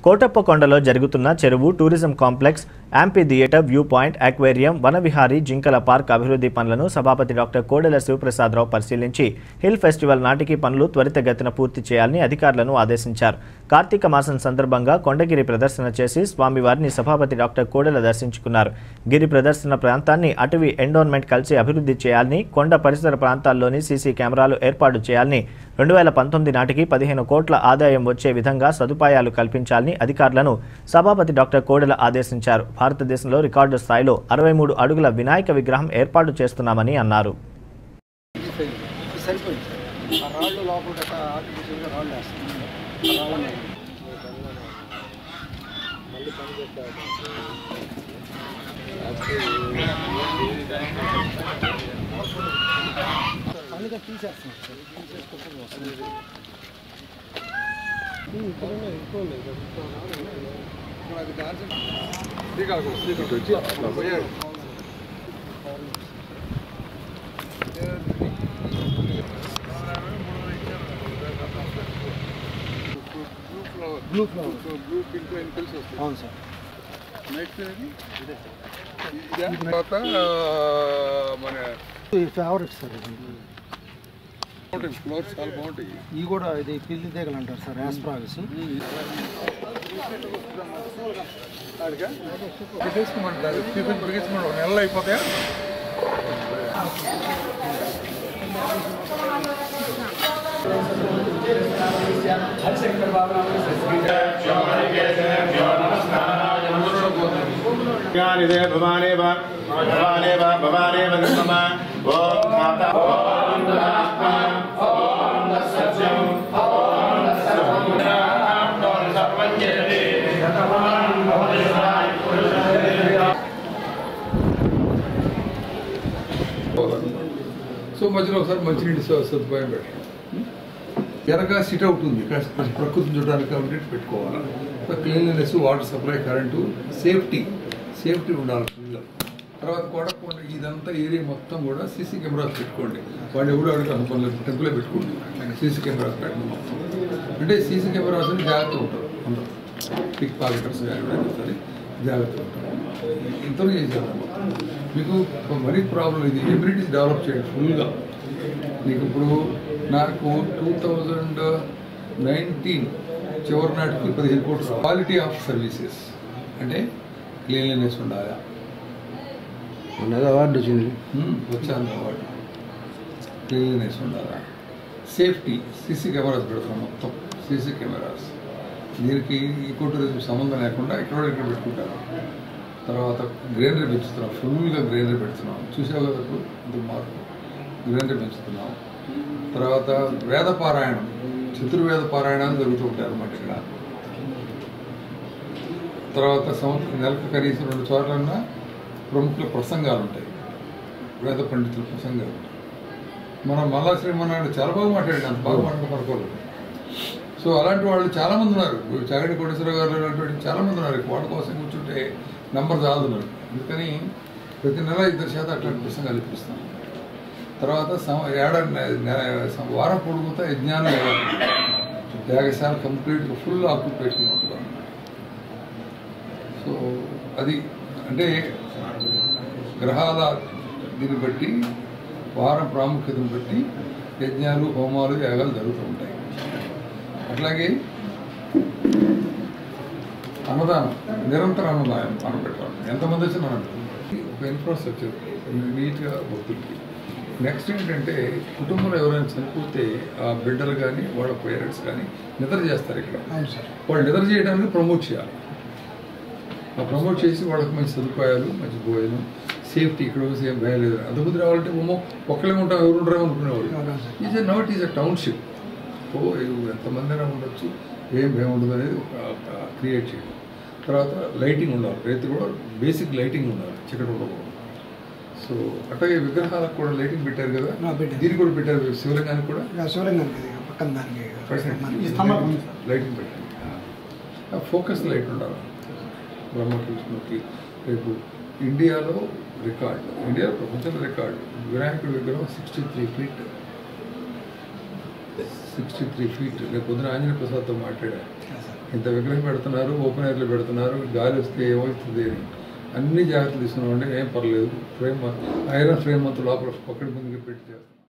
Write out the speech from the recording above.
కోటప్పకొండలో జరుగుతున్న చెరువు tourism complex amphitheatre view point aquarium వనవిహారీ జింకల పార్క్ అభివృద్ధి పనులను సభాపతి డాక్టర్ కోడెల శివప్రసాదరావు పరిశీలించి హిల్ ఫెస్టివల్ నాటికి పనులు త్వరితగతిన పూర్తి చేయాలని అధికారులను ఆదేశించారు కార్తీక మాసం సందర్భంగా కొండగిరి ప్రదర్శన చేసి స్వామివారిని సభాపతి డాక్టర్ కోడెల దర్శించుకున్నారు గిరి ప్రదర్శన ప్రాంతాన్ని అటవీ ఎండోన్మెంట్ కలిసి అభివృద్ధి చేయాలని కొండ పరిసర ప్రాంతాల్లోని సీసీ కెమెరాలు ఏర్పాటు చేయాలని రెండు వేల పంతొమ్మిది నాటికి పదిహేను కోట్ల ఆదాయం వచ్చే విధంగా సదుపాయాలు కల్పించాలని అధికారులను సభాపతి డాక్టర్ కోడెల ఆదేశించారు భారతదేశంలో రికార్డు స్థాయిలో అరవై మూడు అడుగుల వినాయక విగ్రహం ఏర్పాటు చేస్తున్నామని అన్నారు సరిపోయింది ఆ రాళ్ళు లోపల గట్ట ఆర్టిఫిషియల్గా రాళ్ళు వేస్తాం ఆ రాళ్ళని అందుకే తీసేస్తాం సార్ తీసేసుకుంటే వస్తుంది blue flower blue pink line కలిసి వస్తుంది అవును సార్ నెక్స్ట్ ఇది ఇదే తర్వాత మన ఇది ఫేవరెట్ సార్ ఇది బాగుంటాయి ఫ్లవర్స్ చాలా బాగుంటాయి ఇవి కూడా ఇది పిల్లి తీగలు అంటారు సార్ యాస్ప్రాగస్ పెట్టేసుకోమంటారు టిఫిన్ పెరిగించమంటారు ఒక నెలలో అయిపోతాయా ज्ञानिदे भवानेव भवानेव भवानेव निर्मम ॐ माता సో మధ్యలో ఒకసారి మంచినీటి స- సదుపాయం పెట్టాలి ఎరగా సిట్ అవుట్ ఉంది కాస్త కొంచెం ప్రకృతిని చూడడానికి కాబట్టి పెట్టుకోవాలి cleanliness water supply current safety safety ఉండాలి ఫుల్గా తర్వాత కోటకొండ ఇదంతా ఏరియా మొత్తం కూడా సీసీ కెమెరాస్ పెట్టుకోండి వాళ్ళు ఎవరు అడిగి అనుకోలేదు టెంపులే పెట్టుకోండి సీసీ కెమెరాస్ పెట్టండి మొత్తం అంటే సీసీ కెమెరాస్ జాగ్రత్త ఉంటారు అందరూ పిక్ పాకెటర్స్ ఎవరైనా సరే జాగ్రత్త ఉంటారు ఇంతలో చేశారు మొత్తం. మీకు మరీ ప్రాబ్లం ఇది ఎబిలిటీస్ డెవలప్ చేయండి ఫుల్గా నీకు ఇప్పుడు నాకు టూ థౌజండ్ నైన్టీన్ చివరి నాటికి పదిహేను కోట్లు క్వాలిటీ ఆఫ్ సర్వీసెస్ అంటే క్లీన్లీనెస్ ఉండాలా ఉన్నది అవార్డు వచ్చింది మ్మ్. వచ్చాను అవార్డు క్లీన్లీనెస్ ఉండాలా సేఫ్టీ సీసీ కెమెరాస్ పెడతాం మొత్తం సీసీ కెమెరాస్ దీనికి ఈకో టూరిజం సంబంధం లేకుండా ఇక్కడ ఇక్కడ పెట్టుకుంటారు తర్వాత గ్రీనరీ పెంచుతున్నాం ఫుల్గా గ్రీనరీ పెడుతున్నాం చూసావు కదా ఇప్పుడు ఇంత మార్పు గ్రీనరీ పెంచుతున్నాం తర్వాత వేద పారాయణం చతుర్వేద పారాయణాలు జరుగుతూ ఉంటాయి అన్నమాట ఇక్కడ తర్వాత సంవత్సరం నెలకు కనీసం రెండు చోట్లన్నా ప్రముఖుల ప్రసంగాలు ఉంటాయి వేద పండితుల ప్రసంగాలు ఉంటాయి మన మల్లా శ్రీమన్నాడు చాలా బాగా మాట్లాడాడు అంత బాగా మాట్లాడ పడుకోలేదు సో అలాంటి వాళ్ళు చాలా మంది ఉన్నారు ఇప్పుడు చాగంటి కోటేశ్వరరావు గారు అలాంటి చాలా మంది ఉన్నారు వాళ్ళ కోసం కూర్చుంటే నంబర్ చాలుతున్నారు అందుకని ప్రతి నెల ఇద్దరు శాతం అట్లాంటి ప్రసంగాలు ఇప్పిస్తాం తర్వాత సం ఏడాది నె- నె- సం- వారం పొడుగుతా యజ్ఞానం యాగశాల కంప్లీట్గా ఫుల్ ఆక్యుపేషన్ ఉంటుంది సో అది అంటే గ్రహాల దీన్ని బట్టి వారం ప్రాముఖ్యతను బట్టి యజ్ఞాలు హోమాలు యాగాలు జరుగుతూ ఉంటాయి అట్లాగే అన్నదానం నిరంతర అన్నదానం మనం పెట్టాలి ఎంతమంది వచ్చినా మనం ఒక ఇన్ఫ్రాస్ట్రక్చర్ నీట్గా భక్తులకి నెక్స్ట్ ఏంటంటే కుటుంబంలో ఎవరైనా చనిపోతే ఆ బిడ్డలు కానీ వాళ్ళ పేరెంట్స్ కానీ నిద్ర చేస్తారు ఇక్కడ అవును సార్ వాళ్ళు నిద్ర చేయడానికి ప్రమోట్ చేయాలి ఆ ప్రమోట్ చేసి వాళ్ళకి మంచి సదుపాయాలు మంచి భోజనం సేఫ్టీ ఇక్కడ సేమ్ భయం లేదు అంతకుముందు రావాలంటే ఉమ్మో ఒక్కలే ఉంటాం ఎవరు ఉండరు అనుకునేవాళ్ళు అవునా sir. Is a not is a township ఓ ఎంతమంది అయినా ఉండొచ్చు ఏం భయం ఉండదు అనేది ఒక క్రియేట్ చేయడం తర్వాత లైటింగ్ ఉండాలి రైతు కూడా బేసిక్ లైటింగ్ ఉండాలి చీకటి ఉండకూడదు సో అట్లాగే విగ్రహాలకు కూడా లైటింగ్ పెట్టారు కదా ఆ, పెట్టారు. దీనికి కూడా పెట్టారు శివలింగానికి కూడా ఇక శివలింగానికి ఇది పక్కన దానికి పెట్టండి. స్తంభం ఉంది సార్. లైటింగ్ పెట్టండి ఆ ఫోకస్ లైట్ ఉండాలి బ్రహ్మకృష్ణుకి రేపు ఇండియాలో రికార్డు ఇండియాలో ప్రపంచంలో రికార్డు వినాయకుడి విగ్రహం sixty three feet sixty three feet నేను పొద్దున ఆంజనేయ ప్రసాద్తో మాట్లాడా ఇంత విగ్రహం పెడుతున్నారు ఓపెన్ ఎయిర్లో పెడుతున్నారు గాలి వస్తే ఏమవుతుంది అని అన్ని జాగ్రత్తలు తీసుకున్నామంటే ఏం పర్లేదు ఫ్రేమ్ ఐరన్ ఫ్రేమ్ అంతా లోపల పక్కన ముందుకు పెట్టి చేస్తాం